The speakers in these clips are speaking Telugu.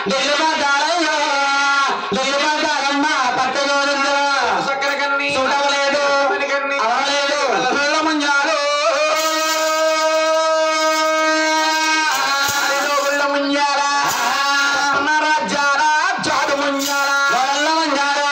దిల్లుబడ్డారయ్యో దిల్లుబడ్డారమ్మ పట్టగోవింద చక్కర కన్ని చూడవలేదు పని కన్ని అవలేదు పిల్ల ముంజాలు గుళ్ళ ముంజాల ఉన్న రాజ్యాల జాడు ముంజాల వల్ల ముంజాలు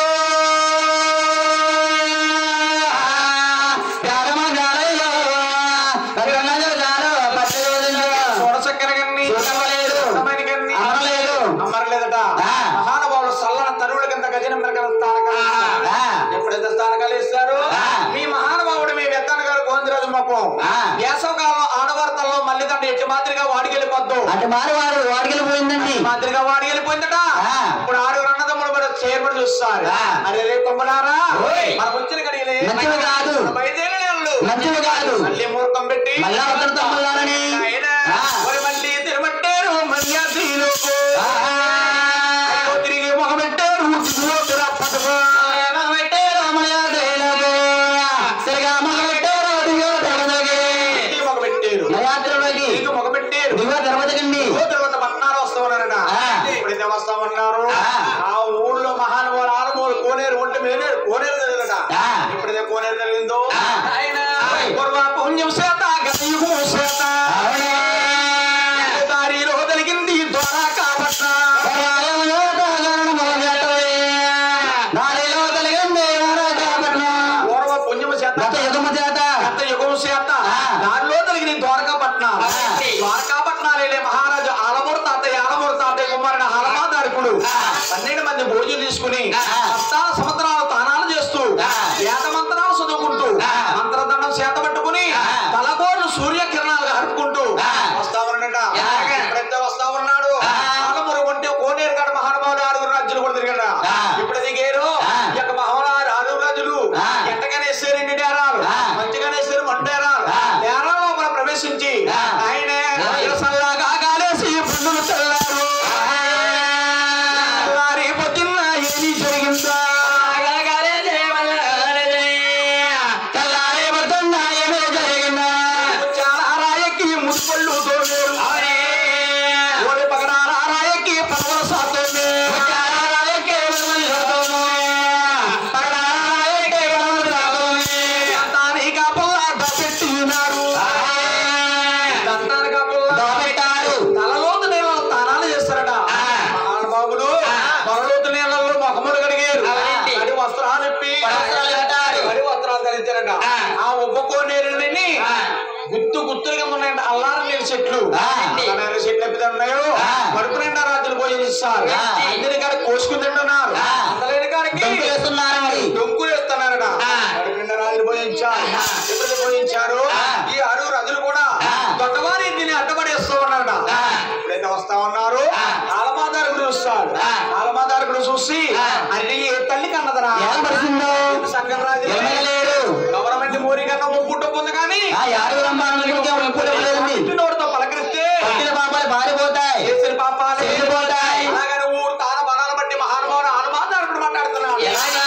జాడు ముంజాలయ్యో పిల్ల జాడు పట్టగోవింద చూడ చక్కర కన్ని చూడవలేదు పని కన్ని అవలేదు అమ్మరలేదట ఆ. మహానుభావులు సల్లన తరువుల కింద గజన మెరకల స్థానకాలు ఆ. ఎప్పుడైతే స్థానకాలు ఇస్తారు ఆ. మీ మహానుభావుడు మీ పెద్దన్న గారు గోందిరాజు మొక్కం ఆ. వేసవకాలం ఆడవార్తల్లో మల్లిదండ ఎట్టి మాదిరిగా వాడికెళ్ళిపోద్దు అటు మారి వాడు వాడికి పోయిందండి మాదిరిగా వాడికెళ్ళిపోయిందట ఆ. ఇప్పుడు ఆరుగురు అన్నదమ్ములు కూడా చేయబడి చూస్తారు ఆ. అరే రే కొమ్మలారా ఓయ్. మనకు వచ్చిన కడియలే మంచివి కాదు. బయలుదేరి నెలలు మంచివి కాదు. మళ్ళీ మూర్ఖం పెట్టి మళ్ళా అవతల తమ్ముళ్ళారని. నాయనా, ఆ. ఓరి మళ్ళీ తిరమట్టారు మర్యాదీలకు అయ్యో తిరిగి మొగబెట్టారు ఉద్యోగుల పదవ. తిరిగి మొగబెట్టారు తిరిగి మొగబెట్టారు ఓ తర్వాత పట్నాలు వస్తామన్నారట ఆ. ఎప్పుడైతే వస్తామన్నారు ఆ. ఆ ఊళ్ళో మహానుభావులు ఆరుమూలు కోనేరు ఒంటి మేనేరు కోనేరు జరిగిందట ఆ. ఎప్పుడైతే కోనేరు జరిగిందో ఆ. ఆయన ఓయ్. పూర్వ పుణ్యం చేత గతయుగం చేత దారిలో కలిగింది ద్వారకా పట్నం పూర్వ పుణ్యము చేత గత యుగం చేత ఆ. దారిలో కలిగిన ద్వారకాపట్నం ఆ. ద్వారకాపట్నాలే మహారాజు ఆలమూరు తాతయ్య ఆలమూరు తాతయ్య కుమారుడు హలమాదారుకుడు ఆ. పన్నెండు మంది భోజనం తీసుకుని ఆ. సప్తాహ సంవత్సరాలు తానాలు చేస్తూ ఆ. వేద మంత్రాలు చదువుకుంటూ ఆ. మంత్రదండం చేత పట్టుకుని ఆ. తలకోట్లు సూర్య కిరణాలు హరుపుకుంటూ ఆ. వస్తా ఉన్నాడట ఎలాగా? ఎప్పుడైతే వస్తా ఉన్నాడు ఆ. ఆలమూరు కొంటే కోనేరు కాడ మహానుభావుడు ఆరుగురు రాజ్యులు కూడా తిరిగాడ ఆ. ఇప్పుడు దిగారు ఆ. ఈ యొక్క మహానుభావుడు ఆరుగురు రాజులు ఆ. ఎంతగానే వేసారు ఎన్ని డేరాలు ఆ. మంచిగానే వేసారు మండేరాలు ఆ. డేరాల లోపల ప్రవేశించి ఆ. ఆయనే ఓయ్. సల్లాగా గాలేసి పన్నులు చల్లారు వారి పొద్దున్న ఏమి జరిగిందా చాలా రాయకి ముసుపళ్ళు తోలేరు ఓడి పగడాల రాయకి పర్వత తోలేరు దంతానికి పుల్లాట పెట్టినారు దంతానికి పుల్లాట తలలోతు నీళ్ళలో తానాలు చేస్తారట ఆ. మహానుభావులు ఆ. తలలోతు నీళ్ళల్లో మొఖములు కడిగారు అవునండి. కడి వస్త్రాలు ఇప్పి వస్త్రాలు కట్టారు. కడి వస్త్రాలు ధరించారట ఆ. ఆ ఉబ్బకోనేరుని ఆ. గుత్తు గుత్తులుగా ఉన్నాయంట అల్లారం నీళ్ళ చెట్లు ఆ, అండి. అల్లారం చెట్లు ఎప్పుడు ఉన్నాయో ఆ. కడుపు నిండా రాజులు భోజనం ఇస్తారు ఆ. అందరి కాడికి కోసుకుని తింటున్నారు ఆ. అందలేని కాడికి డొంకులు వేస్తున్నారట ఆ. కడుపు నిండా రాజులు భోజించారు ఆ. ఎప్పుడు భోజించారు ఆ. ఈ ఆరుగురు రాజులు కూడా ఆ. దొంగవారి దీన్ని అడ్డపడేస్తూ ఉన్నారట ఆ. ఎప్పుడైతే వస్తా ఉన్నారు ఆ. ఆలమాదారుడు చూస్తాడు ఆ. ఆలమాదారుడు చూసి ఆ. అరే ఏ తల్లి కన్నదరా సంఘం రాజు గవర్నమెంట్ మోరీ కన్నా ముప్పుట్ట పొందు కానీ పుట్టినోడితో పలకరిస్తే పారిపోతాయి చేసిన పాపాలు చెల్లిపోతాయి. అలాగని ఊరు తాన బలాన్ని బట్టి మహానుభావుడు ఆలమాదారుడు మాట్లాడుతున్నాడు ఎలాగా?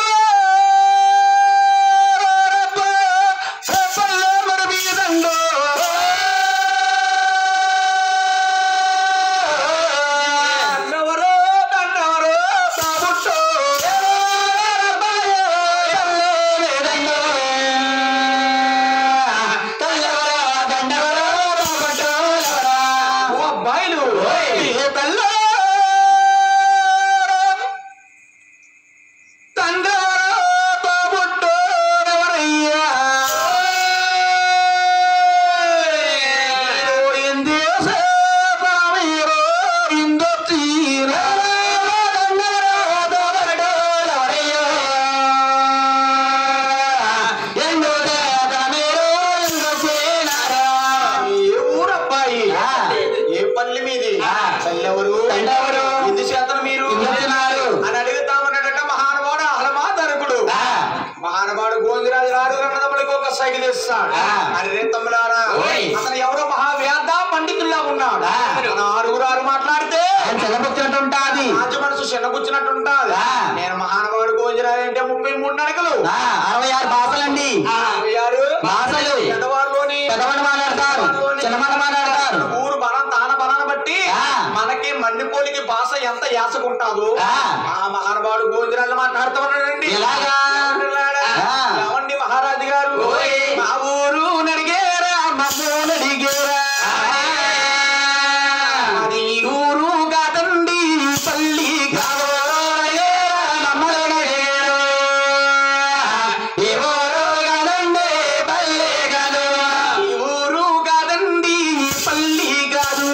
నన్నవరో నన్నవరో బాబుట్టో ఓ అబ్బాయిలు ఏ తల్లో తండ్రవరో బాబుట్టో ఎవరయ్యా ఎందేశ బామీరో ఇందో తీరా ఏ ఊరబ్బాయి ఆ. ఏ పల్లి మీది ఆ. పల్లెవరు తండ్రెవరు? ఇందు చేతను మీరు ఇందుతున్నారు. అని అడుగుతామన్నట మహానుభావుడు అహ్లమాదరకుడు ఆ. మహానుభావుడు గోందిరాజు రాడు అన్నదమ్ముడికి ఒక సైకిల్ ఇస్తాడు ఆ. అరే తమ్ముడారా ఓయ్. అతను ఎవరో మహావ్యాధ పండితుల్లా ఉన్నాడు ఆ. మన ఆరుగురు ఆరు మాట్లాడితే చెల్లబుచ్చినట్టుంటాది రాజు మనసు చిన్నగుచ్చినట్టుంటాది ఆ. నేను మహానుభావుడు గోందిరాజు అంటే ముప్పై మూడు నడకలు అరవై ఆరు భాషలండి అరవై ఆరు భాషలు పెద్దవారిలోని పెద్దవాళ్ళు మాట్లాడతారు చిన్నవాళ్ళు మాట్లాడతారు ఊరు బలం తాన బలాన్ని బట్టి ఆ. మనకి మండి పోలిక భాష ఎంత యాసకుంటాదో ఆ. ఆ మహానుభావుడు గోవిందరాజు మాట్లాడుతూ ఉన్నాడండి ఎలాగా? ఏమంటున్నాడా? ఆ. ఏమండి మహారాజు గారు ఓయ్. మా ఊరు నడిగేరా మమ్మల్ని అడిగేరా అది ఈ ఊరు కాదండి పల్లి ఈ ఊరు కాదండి పల్లి కాదు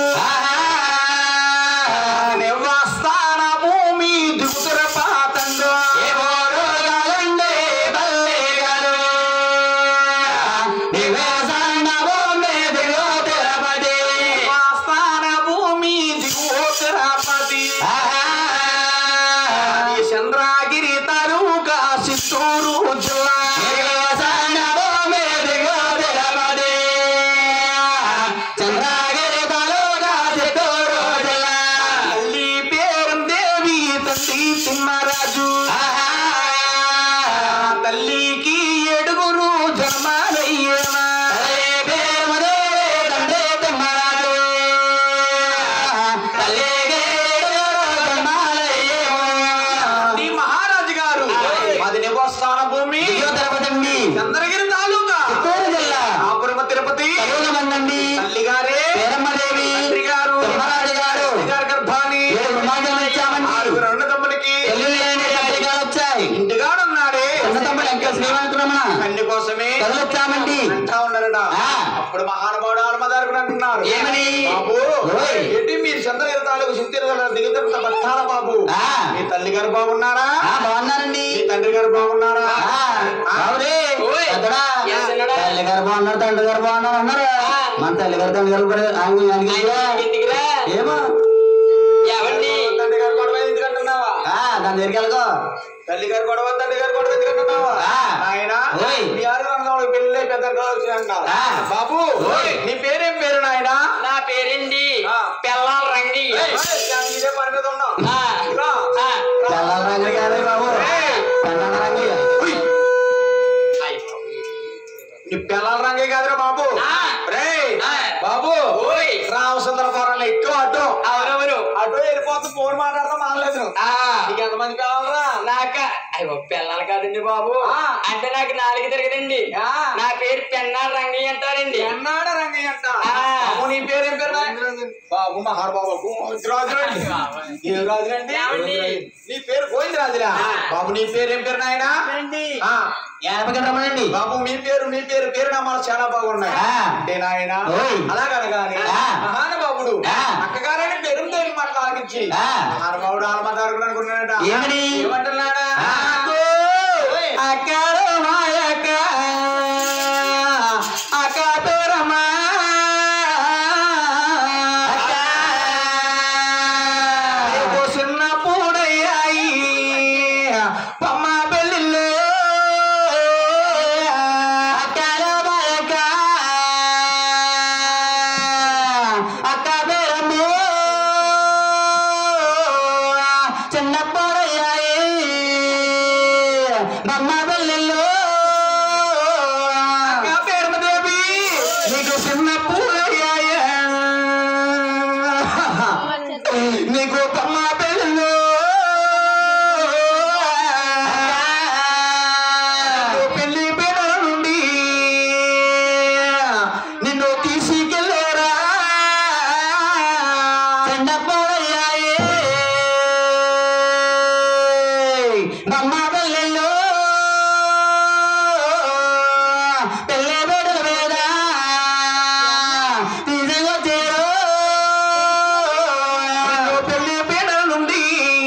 నివాస్థాన భూమి దుగుతుర పాతండు నివాస్థాన భూమి దిగుతుర పది అది చంద్రగిరి తాలూకా చిత్తూరు జిల్లా తల్లి పేరు దేవి తల్లి తిమ్మరాజు తల్లికి ఏడుగురు జన్మాలయ్యేనా ఈ మహారాజు గారు అది నివాస్థాన భూమి చంద్రగిరి తాలూకా ఆపురమ తిరుపతి తల్లి గారే తండ్రి గారు తల్లి గారి గర్భాన్ని ఆరుగురు అన్నదమ్ములకి ఇంటిగాడున్నాడే కన్య కోసమే కదలొచ్చామండి అంటా ఉన్నారట ఆ. అప్పుడు మహానుభావుడు ఆల్మదారుడు అంటున్నారు ఏమని? బాబు ఓయ్. ఏంటి మీరు చంద్రగిరి తాలూకు చిత్తూరు దిగుతున్న బట్టాల బాబు ఆ. మీ తల్లి గారు బాగున్నారా బాగున్నారండి మీ తండ్రి గారు బాగున్నారా ఆ, అవునే. ఓయ్. పెద్దడా? ఏం చిన్నడా? తల్లి గారు బాగున్నారు తండ్రి గారు బాగున్నారు అన్నారు మన తల్లి గారు తండ్రి గారు కూడా ఆయన- ఆయనకి ఏమో తండ్రి గారు గొడవ ఎందుకంటున్నావా ఆ, దాని దగ్గరికి వెళ్ళకో తల్లి గారు గొడవ తండ్రి గారు గొడవ ఎందుకంటున్నావా ఆ. ఆయన ఓయ్. మీ ఆరు రంగంలో పెళ్ళి పెద్ద వచ్చినాక ఆ. బాబు ఓయ్. నీ పేరేం పేరు నాయన నా పేరేంటి ఆ. పెళ్ళాల రంగి ఇదే పని మీద ఉన్నాం ఆ. రా. ఆ. తెల్లాల రంగు కాదు బాబు ఏయ్. తెల్లాల రంగు ఉయ్. నీ పిల్లల రంగే కాదురా బాబు ఆ. రేయ్ ఆ. బాబు ఓయ్. రామచంద్రపురంలో ఎక్కువ అటు ఎవరెవరు అటు వెళ్ళిపోతే ఫోన్ మాట్లాడతాం మానలేదు ఆ. నీకు ఎంతమంది పిల్లలరా నాక అయ్యో పిల్లలు కాదండి బాబు ఆ. అంటే నాకు నాలుగు తిరగదండి ఆ. నా పేరు పెన్నాడు రంగయ్య అంటారండి ఎన్నాడ రంగయ్య అంట ఆ. బాబు నీ పేరేం పేరు బాబు మహానుబాబు గోవిందరాజులండి ఏ రాజులండి ఏమండి? నీ పేరు గోవిందరాజులా ఆ. బాబు నీ పేరేం పేరు నాయనా ఆ. ఎనపకి రమ్మనండి బాబు మీ పేరు మీ పేరు పేరు నామాలు చాలా బాగున్నాయి ఆ. అంటే నాయన ఓయ్. అలాగనగాని ఆ. మహానుభావుడు ఆ. అక్కగారని పెరుందేవి మాట్లాడించి ఆ. మహానుభావుడు ఆలమదారుడు అనుకున్నాడట ఏమని? ఏమంటున్నాడా ఆ. ఓయ్. అక్కర మాయక అక్క పేరమ్మా నీకు చిన్న పూడయ్యాయి పమ్మ పెళ్ళిళ్ళు అక్కర మాయక అక్క పేరమ్మో చిన్నప్పుడయ్యాయి బొమ్మ పెళ్ళిళ్ళు అక్క పేరుమదేవి నీకు చిన్న పూడయ్యాయి నీకు పమ్మ పెళ్ళిళ్ళు నీకు పెళ్లి పేడల నుండి నిన్ను తీసుకెళ్ళారా చిన్నప్పుడయ్యాయి బొమ్మ పెళ్ళిళ్ళు పెళ్ళి బిడ్డల మీద తీసుకొచ్చారు నిన్ను పెళ్లి పేడల నుండి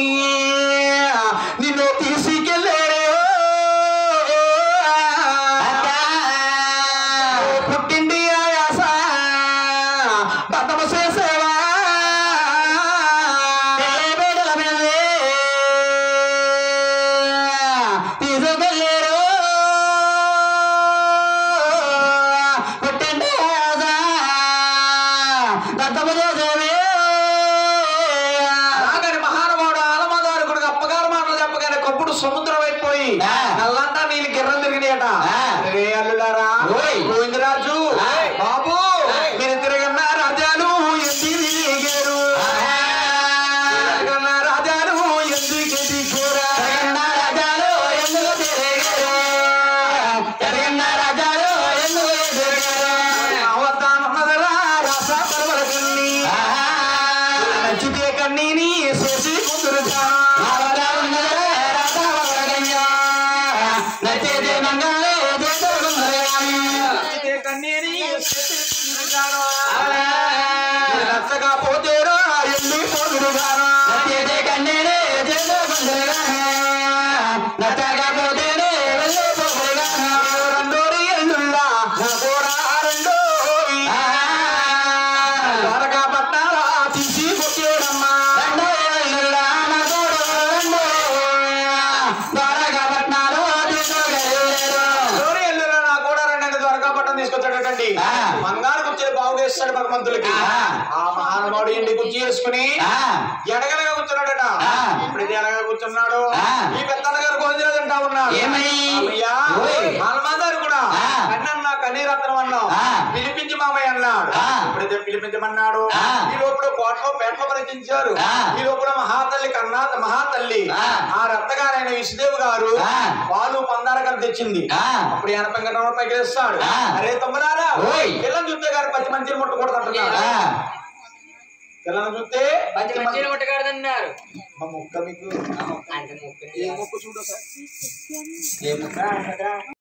నిన్ను తీసుకెళ్ళారు పుట్టింది ఆయాస బతమ చేసేవా పెళ్ళి బిడ్డల మీదే తీసుకెళ్ళారు పుట్టింటి దత్తము చేసేవి అలాగని మహానుభావుడు ఆలమదారుకుడికి అప్పగారు మాటలు చెప్పగానే కప్పుడు సముద్రం అయిపోయి ఆ. నల్లంతా నీళ్ళు గిర్రం తిరిగినాయట ఆ. రే అల్లుడారా ఓయ్. గోవిందరాజు ఓయ్. బాబు ఓయ్. మీరు తిరిగిన రాజాలు ఎత్తి తిరిగారు నచ్చితే కన్నీని చేసి కూతురు నచ్చితే కన్నీని చేసి కూతురు నచ్చగా పోతేరా ఎల్లి పోతురు రెండోరి ఎల్లుల్లా నా కూడా రెండోరి త్వరగా పట్టారా తీసి కొట్టేరమ్మా రెండోరి ఎల్లుల్లా నా కూడా రెండంటే త్వరగా పట్టం తీసుకొచ్చాడటండి ఆ. బంగారు కుర్చీలు బాగు చేస్తాడు భగవంతులకి ఆ. ఆ మహానుభావుడు ఇంటి కుర్చీ వేసుకుని ఎడగలగా కూర్చున్నాడట ఆ. ఇప్పుడు ఇది ఎలాగా కూర్చున్నాడు ఆ. ఈ పెద్దన్న గారు భోజనం తింటా ఉన్నాడు ఏమని? మామయ్య, ఓయ్. మాల్మాదారు కూడా ఆ. కన్నన్న కన్నీరత్నం అన్నావు ఆ. పిలిపించి మామయ్య అన్నాడు ఆ. ఇప్పుడైతే పిలిపించమన్నాడు ఆ. ఈ లోపల కోట్లో పేటలో పరిచించారు ఆ. ఈ లోపల మహాతల్లి కన్నా మహాతల్లి ఆ. ఆ రత్తగారైన విష్ణుదేవి గారు ఆ. పాలు పందారకలు తెచ్చింది ఆ. అప్పుడు ఎనపై గంటల పైకి వేస్తాడు ఆ. అరే తమ్ముడారా ఓయ్. పిల్లని చూస్తే గారు పచ్చి మంచిని ముట్టకూడదు పిల్లని చూస్తే మంచి మంచి ముట్టగాడుతున్నారు మా ముక్క మీకు అంటే ముక్కు ఏ ముక్క చూడ ఏ ముక్క